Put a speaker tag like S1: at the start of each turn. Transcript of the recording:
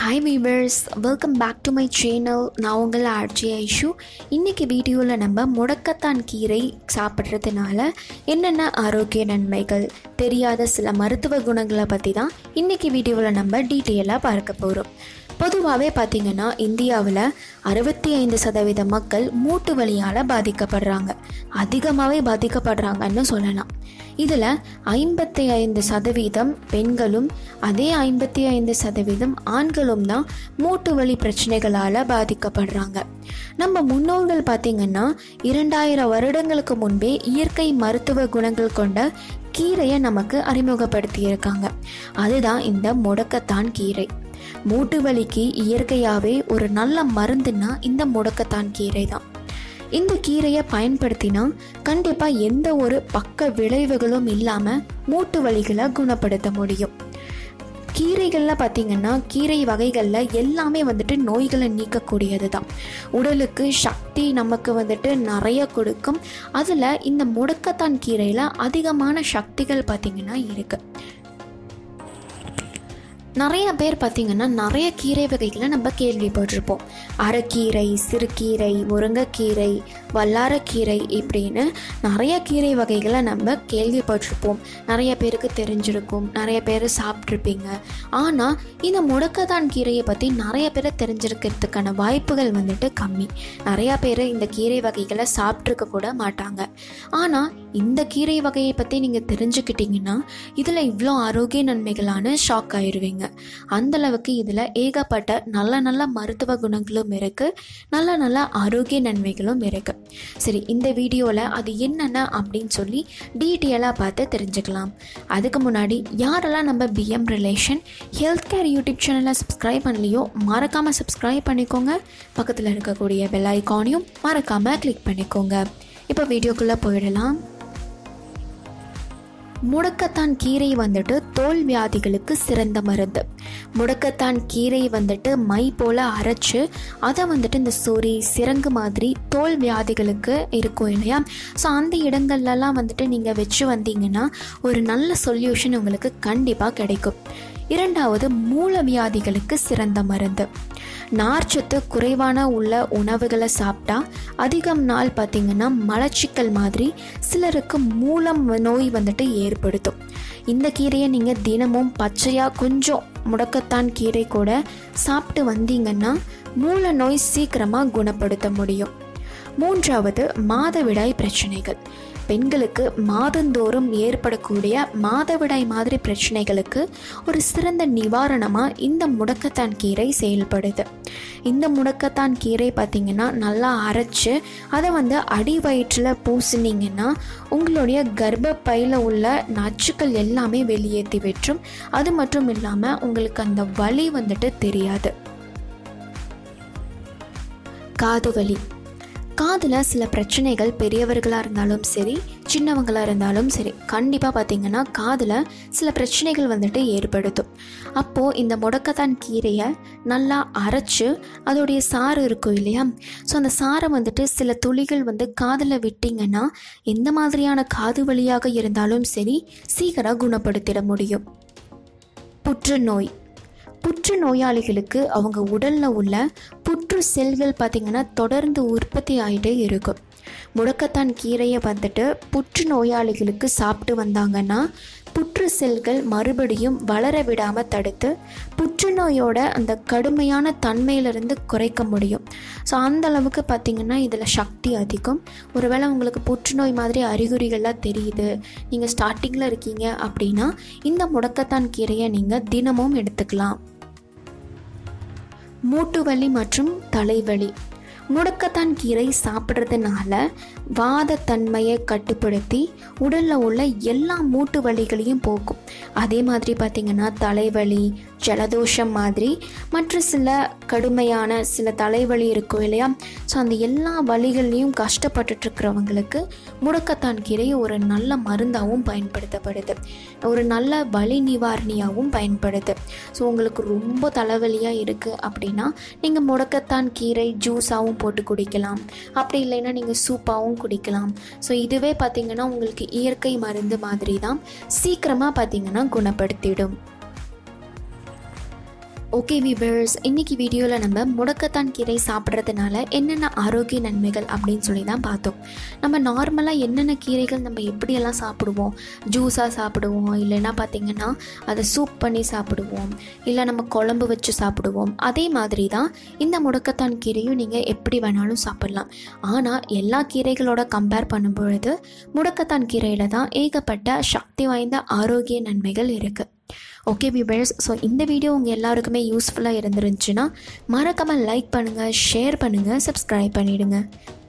S1: hi viewers welcome back to my channel நான் உங்கள் RJ Aishu இன்றைக்கி வீடியோவில் நம்ம முடக்கத்தான் கீரை சாப்பிட்றதுனால என்னென்ன ஆரோக்கிய நன்மைகள் தெரியாத சில மருத்துவ குணங்களை பற்றி தான் இன்றைக்கி வீடியோவில் நம்ம டீட்டெயிலாக பார்க்க போகிறோம் பொதுவாகவே பார்த்திங்கன்னா இந்தியாவில் அறுபத்தி ஐந்து சதவீத மக்கள் மூட்டு வலியால் பாதிக்கப்படுறாங்க அதிகமாகவே பாதிக்கப்படுறாங்கன்னு சொல்லலாம் இதில் ஐம்பத்தி ஐந்து சதவீதம் பெண்களும் அதே ஐம்பத்தி ஐந்து சதவீதம் ஆண்களும் தான் மூட்டு வலி பிரச்சனைகளால் பாதிக்கப்படுறாங்க நம்ம முன்னோர்கள் பார்த்திங்கன்னா இரண்டாயிரம் வருடங்களுக்கு முன்பே இயற்கை மருத்துவ குணங்கள் கொண்ட கீரையை நமக்கு அறிமுகப்படுத்தியிருக்காங்க அதுதான் இந்த முடக்கத்தான் கீரை மூட்டு வலிக்கு இயற்கையாகவே ஒரு நல்ல மருந்துன்னா இந்த முடக்கத்தான் கீரை தான் இந்த கீரையை பயன்படுத்தினா கண்டிப்பாக எந்த ஒரு பக்க விளைவுகளும் இல்லாமல் மூட்டு வலிகளை குணப்படுத்த முடியும் கீரைகளில் பார்த்திங்கன்னா கீரை வகைகளில் எல்லாமே வந்துட்டு நோய்களை நீக்கக்கூடியது தான் உடலுக்கு சக்தி நமக்கு வந்துட்டு நிறைய கொடுக்கும் அதில் இந்த முடக்கத்தான் கீரையில் அதிகமான சக்திகள் பார்த்திங்கன்னா இருக்குது நிறைய பேர் பார்த்திங்கன்னா நிறைய கீரை வகைகளை நம்ம கேள்விப்பட்டிருப்போம் அரைக்கீரை சிறுகீரை முருங்கைக்கீரை வல்லாரக்கீரை இப்படின்னு நிறைய கீரை வகைகளை நம்ம கேள்விப்பட்டிருப்போம் நிறைய பேருக்கு தெரிஞ்சிருக்கும் நிறைய பேர் சாப்பிட்ருப்பீங்க ஆனால் இந்த முடக்கத்தான் கீரையை பற்றி நிறைய பேர் தெரிஞ்சிருக்கிறதுக்கான வாய்ப்புகள் வந்துட்டு கம்மி நிறையா பேர் இந்த கீரை வகைகளை சாப்பிட்ருக்க கூட மாட்டாங்க ஆனால் இந்த கீரை வகையை பற்றி நீங்கள் தெரிஞ்சுக்கிட்டிங்கன்னா இதில் இவ்வளோ ஆரோக்கிய நன்மைகளான ஷாக் ஆயிடுவீங்க அந்தளவுக்கு இதில் ஏகப்பட்ட நல்ல நல்ல மருத்துவ குணங்களும் இருக்குது நல்ல நல்ல ஆரோக்கிய நன்மைகளும் இருக்குது சரி இந்த வீடியோவில் அது என்னென்ன அப்படின்னு சொல்லி டீட்டெயிலாக பார்த்து தெரிஞ்சுக்கலாம் அதுக்கு முன்னாடி யாரெல்லாம் நம்ம PM relation health care YouTube சேனலை சப்ஸ்கிரைப் பண்ணலையோ மறக்காமல் சப்ஸ்கிரைப் பண்ணிக்கோங்க பக்கத்தில் இருக்கக்கூடிய பெல் ஐக்கானையும் மறக்காமல் கிளிக் பண்ணிக்கோங்க இப்போ வீடியோக்குள்ளே போயிடலாம் முடக்கத்தான் கீரை வந்துட்டு தோல் வியாதிகளுக்கு சிறந்த மருந்து முடக்கத்தான் கீரை வந்துட்டு மை போல் அரைச்சு அதை வந்துட்டு இந்த சொறி சிறங்கு மாதிரி தோல் வியாதிகளுக்கு இருக்கும் இல்லையா ஸோ அந்த இடங்கள்லலாம் வந்துட்டு நீங்கள் வச்சு வந்தீங்கன்னா ஒரு நல்ல சொல்யூஷன் உங்களுக்கு கண்டிப்பாக கிடைக்கும் இரண்டாவது மூல வியாதிகளுக்கு சிறந்த மருந்து நார்ச்சத்து குறைவான உள்ள உணவுகளை சாப்பிட்டா அதிகம் நாள் பார்த்திங்கன்னா மலச்சிக்கல் மாதிரி சிலருக்கு மூலம் நோய் வந்துட்டு ஏற்படுத்தும் இந்த கீரையை நீங்கள் தினமும் பச்சையாக கொஞ்சம் முடக்கத்தான் கீரை கூட சாப்பிட்டு வந்தீங்கன்னா மூல நோய் சீக்கிரமாக குணப்படுத்த முடியும் மூன்றாவது மாதவிடாய் பிரச்சனைகள் பெண்களுக்கு மாதந்தோறும் ஏற்படக்கூடிய மாதவிடாய் மாதிரி பிரச்சனைகளுக்கு ஒரு சிறந்த நிவாரணமாக இந்த முடக்கத்தான் கீரை செயல்படுது இந்த முடக்கத்தான் கீரை பார்த்திங்கன்னா நல்லா அரைச்சி அதை வந்து அடி வயிற்றில் பூசினீங்கன்னா உங்களுடைய கர்ப்பப்பையில் உள்ள நச்சுக்கள் எல்லாமே வெளியேற்றி விட்டுரும் அது மட்டும் இல்லாமல் உங்களுக்கு அந்த வலி வந்துட்டு தெரியாது காது வலி காதில் சில பிரச்சனைகள் பெரியவர்களாக இருந்தாலும் சரி சின்னவங்களாக இருந்தாலும் சரி கண்டிப்பாக பார்த்திங்கன்னா காதில் சில பிரச்சனைகள் வந்துட்டு ஏற்படுத்தும் அப்போது இந்த முடக்கத்தான் கீரையை நல்லா அரைச்சி அதோடைய சாறு இருக்கும் இல்லையா ஸோ அந்த சாரை வந்துட்டு சில துளிகள் வந்து காதில் விட்டிங்கன்னா எந்த மாதிரியான காது வழியாக இருந்தாலும் சரி சீக்கிரம் குணப்படுத்திட முடியும் புற்றுநோய் புற்று நோயாளிகளுக்கு அவங்க உடலில் உள்ள புற்று செல்கள் பார்த்திங்கன்னா தொடர்ந்து உற்பத்தி ஆகிட்டே இருக்கும் முடக்கத்தான் கீரையை வந்துட்டு புற்று நோயாளிகளுக்கு சாப்பிட்டு வந்தாங்கன்னா புற்று செல்கள் மறுபடியும் வளர விடாமல் தடுத்து புற்றுநோயோட அந்த கடுமையான தன்மையிலிருந்து குறைக்க முடியும் ஸோ அந்த அளவுக்கு பார்த்திங்கன்னா இதில் சக்தி அதிகம் ஒருவேளை உங்களுக்கு புற்றுநோய் மாதிரி அறிகுறிகள்லாம் தெரியுது நீங்கள் ஸ்டார்டிங்கில் இருக்கீங்க அப்படின்னா இந்த முடக்கத்தான் கீரையை நீங்கள் தினமும் எடுத்துக்கலாம் மூட்டு வலி மற்றும் தலைவலி முடக்கத்தான் கீரை சாப்பிட்றதுனால வாதத்தன்மையை கட்டுப்படுத்தி உடலில் உள்ள எல்லா மூட்டு வலிகளையும் போக்கும் அதே மாதிரி பார்த்திங்கன்னா தலைவலி ஜலதோஷம் மாதிரி மற்ற சில கடுமையான சில தலைவலி இருக்கும் இல்லையா ஸோ அந்த எல்லா வலிகள்லையும் கஷ்டப்பட்டுட்ருக்கிறவங்களுக்கு முடக்கத்தான் கீரை ஒரு நல்ல மருந்தாகவும் பயன்படுத்தப்படுது ஒரு நல்ல வலி நிவாரணியாகவும் பயன்படுது ஸோ உங்களுக்கு ரொம்ப தலைவலியாக இருக்குது அப்படின்னா நீங்கள் முடக்கத்தான் கீரை ஜூஸாகவும் போட்டு குடிக்கலாம் அப்படி இல்லைன்னா நீங்கள் சூப்பாகவும் குடிக்கலாம் ஸோ இதுவே பார்த்திங்கன்னா உங்களுக்கு இயற்கை மருந்து மாதிரி தான் சீக்கிரமாக பார்த்திங்கன்னா குணப்படுத்திடும் ஓகே விவர்ஸ் இன்னைக்கு வீடியோவில் நம்ம முடக்கத்தான் கீரை சாப்பிட்றதுனால என்னென்ன ஆரோக்கிய நன்மைகள் அப்படின்னு சொல்லி தான் பார்த்தோம் நம்ம நார்மலாக என்னென்ன கீரைகள் நம்ம எப்படியெல்லாம் சாப்பிடுவோம் ஜூஸாக சாப்பிடுவோம் இல்லைன்னா பார்த்திங்கன்னா அதை சூப் பண்ணி சாப்பிடுவோம் இல்லை நம்ம குழம்பு வச்சு சாப்பிடுவோம் அதே மாதிரி தான் இந்த முடக்கத்தான் கீரையும் நீங்கள் எப்படி வேணாலும் சாப்பிட்லாம் ஆனால் எல்லா கீரைகளோட கம்பேர் பண்ணும் பொழுது முடக்கத்தான் கீரையில் தான் ஏகப்பட்ட சக்தி வாய்ந்த ஆரோக்கிய நன்மைகள் இருக்குது ஓகே வியூவர்ஸ் ஸோ இந்த வீடியோ உங்கள் எல்லாருக்குமே யூஸ்ஃபுல்லாக இருந்துருந்துச்சுன்னா மறக்காமல் லைக் பண்ணுங்கள் ஷேர் பண்ணுங்கள் சப்ஸ்கிரைப் பண்ணிவிடுங்க